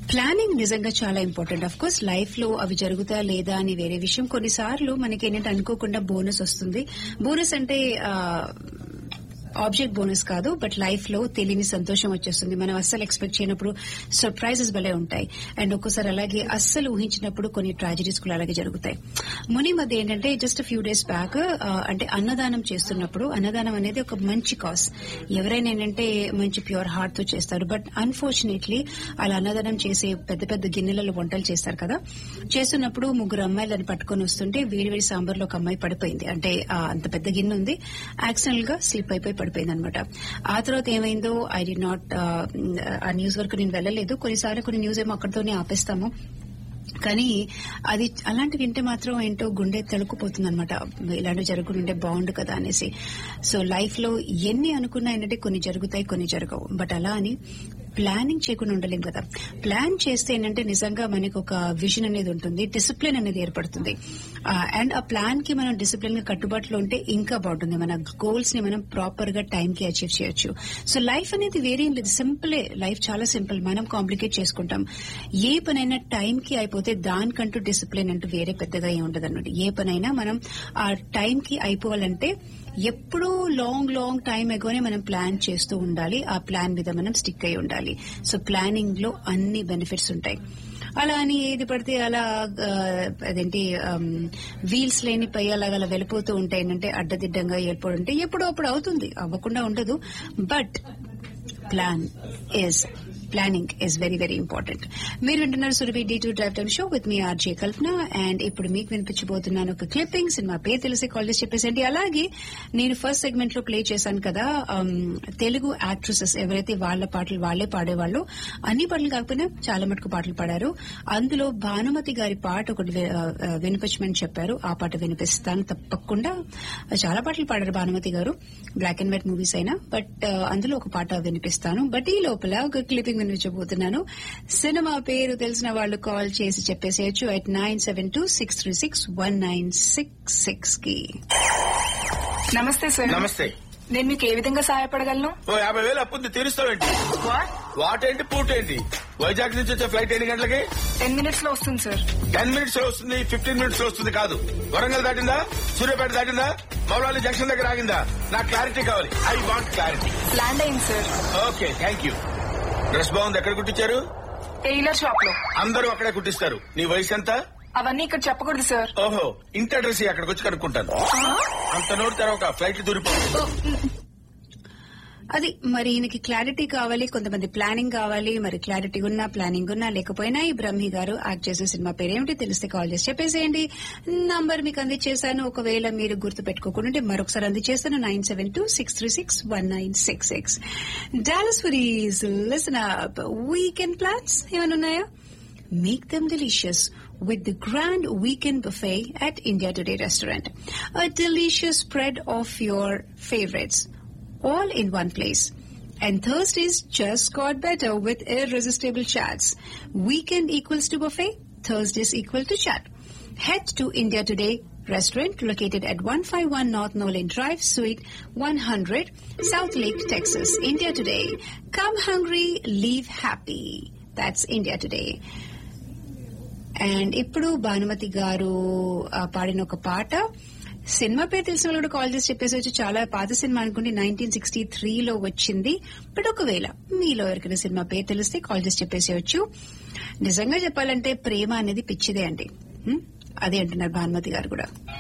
Planning నిజంగా చాలా important of course life లో అవి జరుగుతా లేదా అని వేరే విషయం కొన్నిసార్లు మనకి ఏంటంటే అనుకోకుండా బోనస్ వస్తుంది బోనస్ అంటే ఆబ్జెక్ట్ బోనస్ కాదు బట్ లైఫ్ లో తెలియని సంతోషం వచ్చేస్తుంది మనం అస్సలు ఎక్స్పెక్ట్ చేయనప్పుడు సర్ప్రైజెస్ భలే ఉంటాయి అండ్ ఒక్కోసారి అలాగే అస్సలు ఊహించినప్పుడు కొన్ని ట్రాజడీస్ కూడా అలాగే జరుగుతాయి ముని మధ్య ఏంటంటే జస్ట్ ఫ్యూ డేస్ బ్యాక్ అంటే అన్నదానం చేస్తున్నప్పుడు అన్నదానం అనేది ఒక మంచి కాజ్ ఎవరైనా ఏంటంటే మంచి ప్యూర్ హార్ట్ తో చేస్తారు బట్ అన్ఫార్చునేట్లీ అలా అన్నదానం చేసే పెద్ద పెద్ద గిన్నెలలో వంటలు చేస్తారు కదా చేస్తున్నప్పుడు ముగ్గురు అమ్మాయిలు దాన్ని పట్టుకొని వస్తుంటే వేడి వేడి సాంబార్లో ఒక అమ్మాయి పడిపోయింది అంటే ఆ అంత పెద్ద గిన్నె ఉంది యాక్సిడెంట్ గా స్లిప్ అయిపోయి పడిపోయింది అనమాట ఆ తర్వాత ఏమైందో ఐ డి నాట్ ఆ న్యూస్ వరకు నేను వెళ్ళలేదు కొన్నిసార్లు కొన్ని న్యూస్ ఏమో అక్కడితోనే ఆపేస్తాము కానీ అది అలాంటి వింటే మాత్రం ఏంటో గుండె తడుకుపోతుంది అనమాట ఇలాంటివి జరుగుతుంటే బాగుండు కదా అనేసి సో లైఫ్ లో ఎన్ని అనుకున్నా ఏంటంటే కొన్ని జరుగుతాయి కొన్ని జరగవు బట్ అలా అని ప్లానింగ్ చేయకుండా ఉండలేం కదా ప్లాన్ చేస్తే ఏంటంటే నిజంగా మనకి ఒక విజన్ అనేది ఉంటుంది డిసిప్లిన్ అనేది ఏర్పడుతుంది అండ్ ఆ ప్లాన్ కి మనం డిసిప్లిన్ గా కట్టుబాటులో ఉంటే ఇంకా బాగుంటుంది మన గోల్స్ ని మనం ప్రాపర్ గా టైం కి అచీవ్ చేయొచ్చు సో లైఫ్ అనేది వేరే లేదు సింపులే లైఫ్ చాలా సింపుల్ మనం కాంప్లికేట్ చేసుకుంటాం ఏ పనైనా టైం కి అయిపోతే దానికంటూ డిసిప్లిన్ అంటూ వేరే పెద్దగా ఏం ఉండదు అనమాట ఏ పనైనా మనం ఆ టైం కి అయిపోవాలంటే ఎప్పుడూ లాంగ్ లాంగ్ టైం ఎగోనే మనం ప్లాన్ చేస్తూ ఉండాలి ఆ ప్లాన్ మీద మనం స్టిక్ అయి ఉండాలి సో ప్లానింగ్ లో అన్ని బెనిఫిట్స్ ఉంటాయి అలా అని ఏది పడితే అలా అదేంటి వీల్స్ లేని పై అలాగ అలా వెళ్ళిపోతూ ఉంటాయి ఏంటంటే అడ్డదిడ్డంగా వెళ్ళిపోవడం అంటే ఎప్పుడో అప్పుడు అవుతుంది అవ్వకుండా ఉండదు but plan is planning is very very important మీరు వింటున్నారు Surabhi D two drive time show with మీ ఆర్జే కల్పన అండ్ ఇప్పుడు మీకు వినిపించబోతున్నాను ఒక క్లిప్పింగ్ సినిమా పేరు తెలిసి కాల్ చేసి చెప్పేసండి అలాగే నేను ఫస్ట్ సెగ్మెంట్ లో ప్లే చేశాను కదా తెలుగు యాక్ట్రెసెస్ ఎవరైతే వాళ్ళ పాటలు వాళ్లే పాడేవాళ్ళు అన్ని పాటలు కాకపోయినా చాలా మటుకు పాటలు పాడారు అందులో భానుమతి గారి పాట ఒకటి వినిపించమని చెప్పారు ఆ పాట వినిపిస్తాను తప్పకుండా చాలా పాటలు పాడారు Bhanumathi garu black and white movies అయినా బట్ అందులో ఒక పాట వినిపిస్తాను బట్ ఈ లోపల ఒక క్లిప్పింగ్ వినిపించబోతున్నాను సినిమా పేరు తెలిసిన వాళ్ళు కాల్ చేసి చెప్పేసేయచ్చు at nine seven two six three six one nine six six కి నమస్తే సార్ నమస్తే నేను మీకు ఏ విధంగా సహాయపడగలను ఓ యాభై వేలు అప్పుంది తీరుస్తావేంటి వాట్ వాట్ ఏంటి పూట ఏంటి వైజాగ్ నుంచి వచ్చే ఫ్లైట్ ఎన్ని గంటలకి టెన్ మినిట్స్ లో వస్తుంది సార్ టెన్ మినిట్స్ లో వస్తుంది ఫిఫ్టీన్ మినిట్స్ లో వస్తుంది కాదు వరంగల్ దాటిందా సూర్యాపేట దాటిందా మౌలాలి జంక్షన్ దగ్గర ఆగిందా నాకు క్లారిటీ కావాలి ఐ వాంట్ క్లారిటీ ల్యాండ్ అయింది sir okay thank you dress బాగుంది ఎక్కడ కుట్టించారు టైలర్ షాప్ లో అందరూ అక్కడే కుట్టిస్తారు నీ వయసు ఎంత అవన్నీ ఇక్కడ చెప్పకూడదు సార్ ఓహో ఇంటి అడ్రస్ అక్కడికి వచ్చి కనుక్కుంటాను అంత నోటి తర్వాత ఫ్లైట్ దూరిపోతుంది అది మరి ఈయనకి క్లారిటీ కావాలి కొంతమంది ప్లానింగ్ కావాలి మరి క్లారిటీ ఉన్నా ప్లానింగ్ ఉన్నా లేకపోయినా ఈ బ్రహ్మి గారు యాక్ట్ చేసిన సినిమా పేరేమిటి తెలిస్తే కాల్ చేసి చెప్పేసేయండి నంబర్ మీకు అందించేశాను ఒకవేళ మీరు గుర్తు పెట్టుకోకుండా మరొకసారి అందించేస్తాను nine seven two six three six one nine six six డాలస్ ఫరీస్ లిసన్ అప్ వీకెండ్ ప్లాన్స్ ఏమైనా ఉన్నాయా Make them delicious with the grand weekend buffet at India Today restaurant. A delicious spread of your favorites, all in one place. And Thursdays just got better with irresistible chats. Weekend equals to buffet, Thursdays equal to chat. Head to India Today restaurant located at 151 North Nolan Drive, Suite 100, South Lake, Texas. India Today. Come hungry, leave happy. That's India Today. And ఇప్పుడు భానుమతి గారు ఆ, పాడిన ఒక పాట cinema పేరు తెలిసిన వాళ్ళు కూడా కాల్ చేసి చెప్పేసి వచ్చి చాలా పాత సినిమా అనుకుంటే నైన్టీన్ సిక్స్టీ త్రీలో వచ్చింది బట్ ఒకవేళ మీలో ఎవరికైనా సినిమా పేరు తెలిస్తే కాల్ చేసి చెప్పేసేయచ్చు నిజంగా చెప్పాలంటే ప్రేమ అనేది పిచ్చిదే అండి హ్మ్? అదే అంటున్నారు భానుమతి గారు కూడా